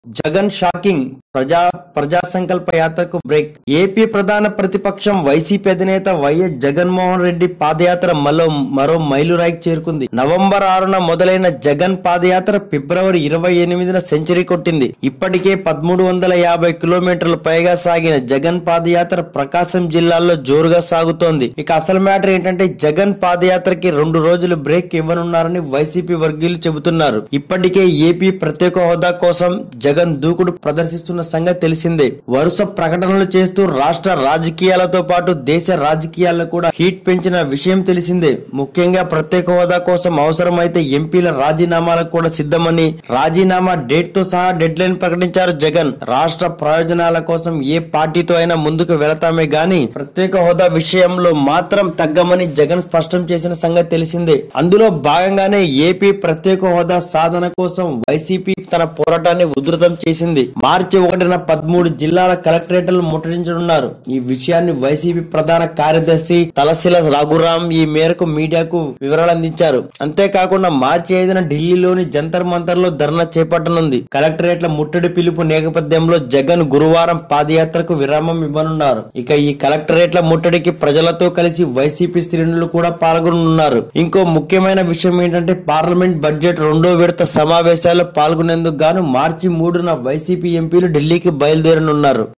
Jagan shocking ప్రజా ప్రజా సంకల్ప యాత్రకు బ్రేక్ ఏపీ ప్రధాన ప్రతిపక్షం వైసీపీ అధినేత వైఎస్ జగన్మోహన్ రెడ్డి పాదయాత్ర మరో మరో మైలురాయికి చేరుకుంది నవంబర్ ఆరున మొదలైన జగన్ పాదయాత్ర ఫిబ్రవరి ఇరవై ఎనిమిదిన సెంచరీ కొట్టింది ఇప్పటికే పదమూడు వందల యాభై కిలోమీటర్ల పైగా సాగిన జగన్ పాదయాత్ర ప్రకాశం జిల్లాలో జోరుగా సాగుతోంది ఇక అసలు మ్యాటర్ ఏంటంటే జగన్ పాదయాత్రకి రెండు రోజులు బ్రేక్ ఇవ్వనున్నారని వైసీపీ వర్గీయులు చెబుతున్నారు ఇప్పటికే ఏపీ ప్రత్యేక హోదా కోసం జగన్ దూకుడు ప్రదర్శిస్తున్న సంగతి తెలిసిందే వరుస ప్రకటనలు చేస్తూ రాష్ట్ర రాజకీయాలతో పాటు దేశ రాజకీయాల్లో కూడా హీట్ పెంచిన విషయం తెలిసిందే ముఖ్యంగా ప్రత్యేక హోదా కోసం అవసరమైతే ఎంపీల రాజీనామాలకు కూడా సిద్ధమని రాజీనామా డేట్ తో సహా డెడ్ లైన్ ప్రకటించారు జగన్ రాష్ట్ర ప్రయోజనాల కోసం ఏ పార్టీతో అయినా ముందుకు వెళతామే గాని ప్రత్యేక హోదా విషయంలో మాత్రం తగ్గమని జగన్ స్పష్టం చేసిన సంగతి తెలిసిందే అందులో భాగంగానే ఏపీ ప్రత్యేక హోదా సాధన కోసం వైసీపీ తన పోరాటాన్ని ఉధృతం చేసింది మార్చి ఒకటిన పదమూడు జిల్లాల కలెక్టరేట్లను ముట్టడించనున్నారు ఈ విషయాన్ని వైసీపీ ప్రధాన కార్యదర్శి తలశిల రఘురాం ఈ మేరకు మీడియాకు వివరాలు అందించారు అంతేకాకుండా మార్చి ఐదున ఢిల్లీలోని జంతర్ మంతర్ లో ధర్నా చేపట్టనుంది కలెక్టరేట్ల ముట్టడి పిలుపు నేపథ్యంలో జగన్ గురువారం పాదయాత్రకు విరామం ఇవ్వనున్నారు ఇక ఈ కలెక్టరేట్ల ముట్టడికి ప్రజలతో కలిసి వైసీపీ శ్రేణులు కూడా పాల్గొనున్నారు ఇంకో ముఖ్యమైన విషయం ఏంటంటే పార్లమెంట్ బడ్జెట్ రెండో విడత సమావేశాల్లో పాల్గొనేందుకు గాను మార్చి మూడున వైసీపీ ఎంపీలు ఢిల్లీకి బయలుదేరనున్నారు